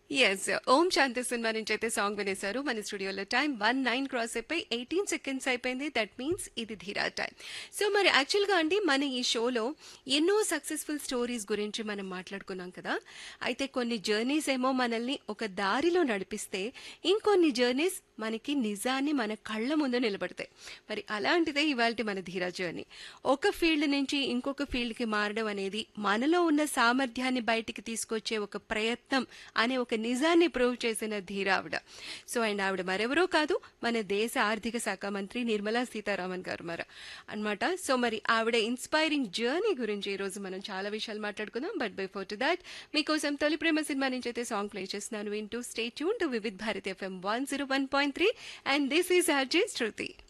yes ఓం శాంతి cinema నుంచి అయితే song వినేశారు మన స్టూడియోలో టైం వన్ నైన్ క్రాస్ అయిపోయి ఎయిటీన్ సెకండ్స్ అయిపోయింది దట్ మీన్స్ ఇది ధీరా టైం సో మరి యాక్చువల్గా అండి మన ఈ షోలో ఎన్నో సక్సెస్ఫుల్ స్టోరీస్ గురించి మనం మాట్లాడుకున్నాం కదా అయితే కొన్ని జర్నీస్ ఏమో మనల్ని ఒక దారిలో నడిపిస్తే ఇంకొన్ని జర్నీస్ మనకి నిజాన్ని మన కళ్ళ ముందు నిలబడతాయి మరి అలాంటిదే ఇవాళ మన ధీరా జర్నీ ఒక ఫీల్డ్ నుంచి ఇంకొక ఫీల్డ్కి మారడం అనేది మనలో ఉన్న సామర్థ్యాన్ని బయటికి తీసుకొచ్చే ఒక ప్రయత్నం అనే ఒక నిజాన్ని ప్రూవ్ చేసిన ధీర ఆవిడ సో అండ్ ఆవిడ మరెవరో కాదు మన దేశ ఆర్థిక శాఖ మంత్రి నిర్మలా సీతారామన్ గారు మరి అన్నమాట సో మరి ఆవిడ ఇన్స్పైరింగ్ జర్నీ గురించి ఈరోజు మనం చాలా విషయాలు మాట్లాడుకుందాం బట్ బిఫోర్ టు దాట్ మీకోసం తొలి ప్రేమ సినిమా నుంచి అయితే సాంగ్ ప్లే చేస్తున్నాను వింటూ stay tune to Vividh Bharati FM one zero one point three and this is RJ Shruti